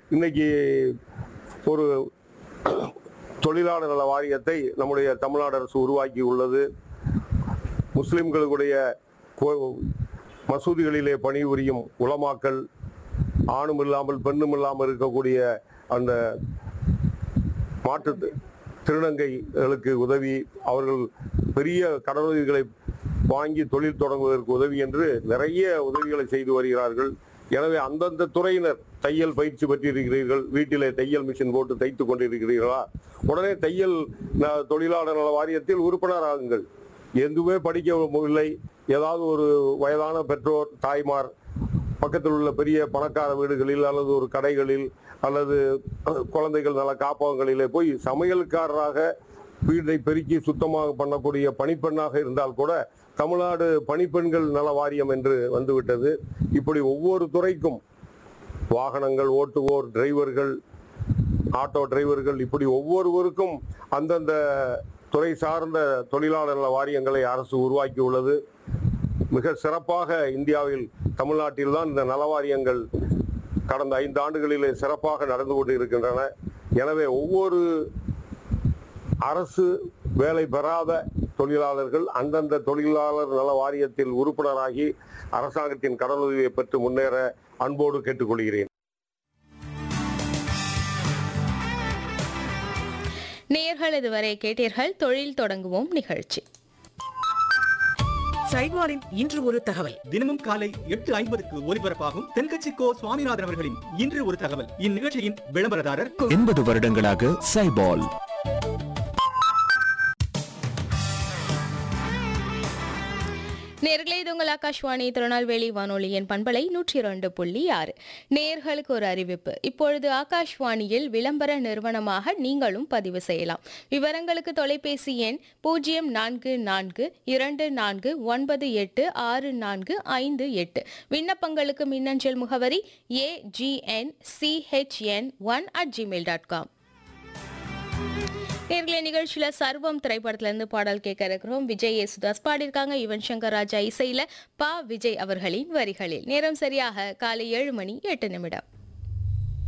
இன்னைக்கு ஒரு தொழிலாளர் நல வாரியத்தை நம்முடைய தமிழ்நாடு அரசு உருவாக்கி உள்ளது முஸ்லிம்களுடைய கோ- மசூதிகளிலே பணிபுரியும் உலமாக்கள் ஆணும் இல்லாமல் பெண்ணும் இல்லாமல் இருக்கக்கூடிய அந்த மாற்று திருநங்கைகளுக்கு உதவி அவர்கள் பெரிய கடனுதவிகளை வாங்கி தொழில் தொடங்குவதற்கு உதவி என்று நிறைய உதவிகளை செய்து வருகிறார்கள் எனவே அந்தந்த துறையினர் தையல் பயிற்சி பெற்றிருக்கிறீர்கள் வீட்டிலே தையல் மிஷின் போட்டு தைத்து கொண்டிருக்கிறீர்களா உடனே தையல் ந- தொழிலாளர் நல வாரியத்தில் உறுப்பினராகுங்கள் எதுவுமே படிக்கவில்லை ஏதாவது ஒரு வயதான பெற்றோர் தாய்மார் பக்கத்தில் உள்ள பெரிய பணக்கார வீடுகளில் அல்லது ஒரு கடைகளில் அல்லது அஹ், குழந்தைகள் நல காப்பகங்களிலே போய் சமையல்காரராக வீட்டை பெருக்கி சுத்தமாக பண்ணக்கூடிய பணிப்பெண்ணாக இருந்தால் கூட தமிழ்நாடு பணிப்பெண்கள் நல வாரியம் என்று வந்துவிட்டது இப்படி ஒவ்வொரு துறைக்கும் வாகனங்கள் ஓட்டுவோர் டிரைவர்கள் ஆட்டோ டிரைவர்கள் இப்படி ஒவ்வொருவருக்கும் அந்தந்த துறை சார்ந்த தொழிலாளர் நல வாரியங்களை அரசு உருவாக்கி உள்ளது மிக சிறப்பாக இந்தியாவில் தமிழ்நாட்டில் தான் இந்த நல வாரியங்கள் கடந்த ஐந்து ஆண்டுகளிலே சிறப்பாக நடந்து கொண்டு இருக்கின்றன எனவே ஒவ்வொரு அரசு வேலை பெறாத தொழிலாளர்கள் அந்தந்த தொழிலாளர் நல வாரியத்தில் உறுப்பினராகி அரசாங்கத்தின் கடனுதவியை பெற்று முன்னேற அன்போடு கேட்டுக்கொள்கிறேன் நேயர்கள் இதுவரை கேட்டீர்கள் தொழில் தொடங்குவோம் நிகழ்ச்சி சைட்வாரின் இன்று ஒரு தகவல் தினமும் காலை எட்டு ஐம்பதுக்கு ஒலிபரப்பாகும் தென்கட்சி கோ சுவாமிநாதன் அவர்களின் இன்று ஒரு தகவல் இந்நிகழ்ச்சியின் விளம்பரதாரர் எண்பது வருடங்களாக சைபால் நேர்களே இது உங்கள் ஆகாஷ்வாணி திருநெல்வேலி வானொலியின் பண்பலை நூற்றி இரண்டு புள்ளி ஆறு நேர்களுக்கு ஒரு அறிவிப்பு இப்பொழுது ஆகாஷ்வாணியில் விளம்பர நிறுவனமாக நீங்களும் பதிவு செய்யலாம் விவரங்களுக்கு தொலைபேசி எண் பூஜ்ஜியம் நான்கு நான்கு இரண்டு நான்கு ஒன்பது எட்டு ஆறு நான்கு ஐந்து எட்டு விண்ணப்பங்களுக்கு மின்னஞ்சல் முகவரி AGN CHN one at Gmail dot com நேர்களே நிகழ்ச்சியில சர்வம் திரைப்படத்துல இருந்து பாடல் கேட்க இருக்கிறோம் விஜய் யேசுதாஸ் பாடியிருக்காங்க யுவன் சங்கர் ராஜா இசையில பா விஜய் அவர்களின் வரிகளில் நேரம் சரியாக காலை ஏழு மணி எட்டு நிமிடம்